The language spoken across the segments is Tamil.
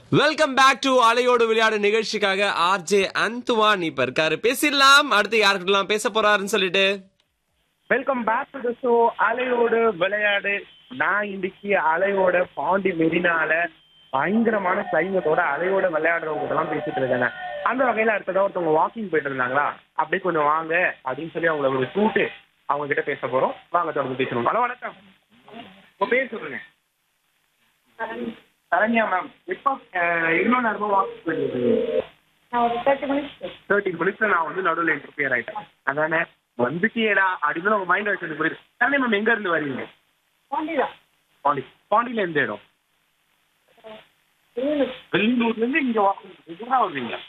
வெல்கம் பேக் டு அலையோடு விளையாடு நிகழ்ச்சிக்காக ஆர்ஜே அந்துவான் இப்ப இருக்காரு பேசிடலாம் அடுத்து யாருக்கிட்டலாம் பேச போறாருன்னு சொல்லிட்டு welcome back to the show அலையோடு விளையாடு நான் இன்னைக்கு அலையோட பாண்டி மெரினால பயங்கரமான கிளைமேட்டோட அலையோட விளையாடுறவங்க எல்லாம் பேசிட்டு இருக்கேங்க அந்த வகையில அடுத்ததா ஒருத்தவங்க வாக்கிங் போயிட்டு இருந்தாங்களா அப்படியே கொஞ்சம் வாங்க அப்படின்னு சொல்லி அவங்கள ஒரு கூட்டு அவங்க கிட்ட பேச போறோம் வாங்க தொடர்ந்து பேசணும் ஹலோ வணக்கம் உங்க பேர் சொல்லுங்க சரண்யா மேம் இப்போ இன்னும் நேரமா வாக்கிங் போயிட்டு இருக்கீங்க நான் ஒரு தேர்ட்டி மினிட்ஸ் தேர்ட்டி மினிட்ஸ்ல நான் வந்து நடுவில் இன்டர்ஃபியர் ஆயிட்டேன் அதானே வந்துட்டியேடா அப்படின்னு உங்க மைண்ட் வச்சு புரியுது தண்ணி மேம் எங்க இருந்து வரீங்க பாண்டிதான் பாண்டி பாண்டியில எந்த இடம் வெள்ளூர்ல இருந்து இங்க வாக்கிங் இதுதான் வருவீங்க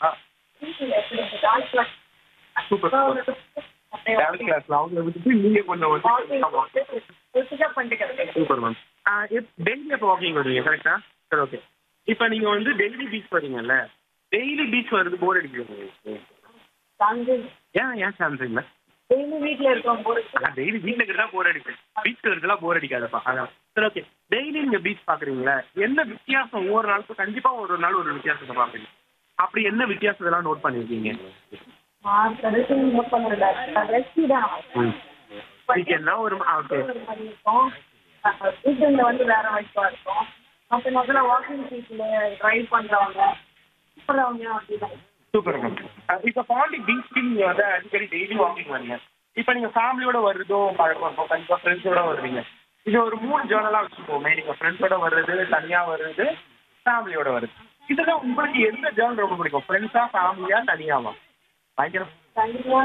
சூப்பர் டான்ஸ் கிளாஸ்ல அவங்கள விட்டுட்டு நீங்க கொஞ்சம் வந்து சூப்பர் மேம் டெய்லி எப்போ வாக்கிங் வருவீங்க கரெக்டா சரி ஓகே இப்போ நீங்க வந்து டெய்லி பீச் வரீங்கல்ல டெய்லி பீச் வர்றது போர் அடிக்குது உங்களுக்கு ஏன் ஏன் சான்ஸ் இல்லை வீட்டுல இருக்கோம் போது டெய்லி வீட்ல இருக்கிறதா போர் அடிக்கும் பீச் இருக்கிறதுலாம் போர் அடிக்காதப்பா அதான் சரி ஓகே டெய்லி நீங்க பீச் பாக்குறீங்களா என்ன வித்தியாசம் ஒவ்வொரு நாளுக்கும் கண்டிப்பா ஒரு நாள் ஒரு வித்தியாசத்தை பாப்பீங்க அப்படி என்ன வித்தியாசத்தெல்லாம் நோட் பண்ணிருக்கீங்க நோட் பண்ணல ரெஸ்டி தான் வீக்கெண்ட்னா ஒரு ஓகே இருக்கும் வீக்கெண்ட்ல வந்து வேற வைப்பா இருக்கும் மற்ற முதல்ல வாக்கிங் பீச்சில் ட்ரைவ் பண்றவங்க போறவங்க அப்படிதான் சூப்பர் மேம் இப்போ பாண்டி பீச்சுக்கு நீங்க வந்து அடிக்கடி டெய்லி வாக்கிங் வரீங்க இப்போ நீங்க ஃபேமிலியோட வர்றதும் பழக்கம் இருக்கும் கண்டிப்பா ஃப்ரெண்ட்ஸோட வருவீங்க இது ஒரு மூணு ஜேர்னலா வச்சுக்கோமே நீங்க ஃப்ரெண்ட்ஸோட வர்றது தனியா வர்றது ஃபேமிலியோட வருது இதுல உங்களுக்கு எந்த ஜேர்னல் ரொம்ப பிடிக்கும் ஃப்ரெண்ட்ஸா ஃபேமிலியா தனியாவா பயங்கரம் தனியா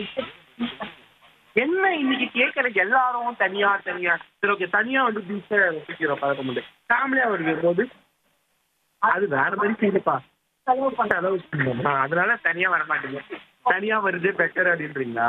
என்ன இன்னைக்கு கேட்கற எல்லாரும் தனியா தனியா சரி ஓகே தனியா வந்து பீச்சை சுத்திக்கிறோம் பழக்கம் உண்டு ஃபேமிலியா வருது போது அது வேற மாதிரி ஃபீலுப்பா செலவு பண்ற அளவு பண்ணணுமா? அதனால தனியா வர மாட்டீங்க தனியா வருது பெட்டர் அப்படின்றீங்களா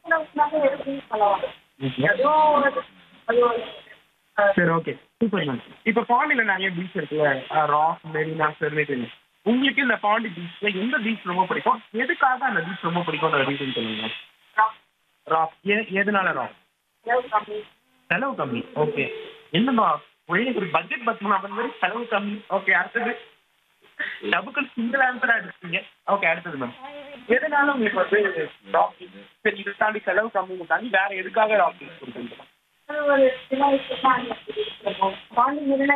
ஏதோ ஒரு அது ஒரு சரி ஓகே சூப்பர் மேம் இப்போ பாண்டியில நிறைய பீச் இருக்குல்ல ராக் மெரினா செர்னேட்டிங் உங்களுக்கு இந்த பாண்டி பீச்ல எந்த பீச் ரொம்ப பிடிக்கும் எதுக்காக அந்த பீச் ரொம்ப பிடிக்கும்ன்ற ரீசன் சொல்லுங்க ராக் எதனால ராக் செலவு கம்மி செலவு கம்மி ஓகே என்னப்பா ஒரே ஒரு பட்ஜெட் பத்தணும் அந்த மாதிரி செலவு கம்மி ஓகே அடுத்தது டபுக்கு சிங்கிள் ஆன்சரா எடுத்தீங்க ஓகே அடுத்தது மேம் எதனால உங்களுக்கு வந்து ராக் சரி இதை தாண்டி செலவு கம்மி தாண்டி வேற எதுக்காக ராக் கொடுக்குறீங்க அது ஒரு சின்ன விஷயமா பாண்டி மெரினா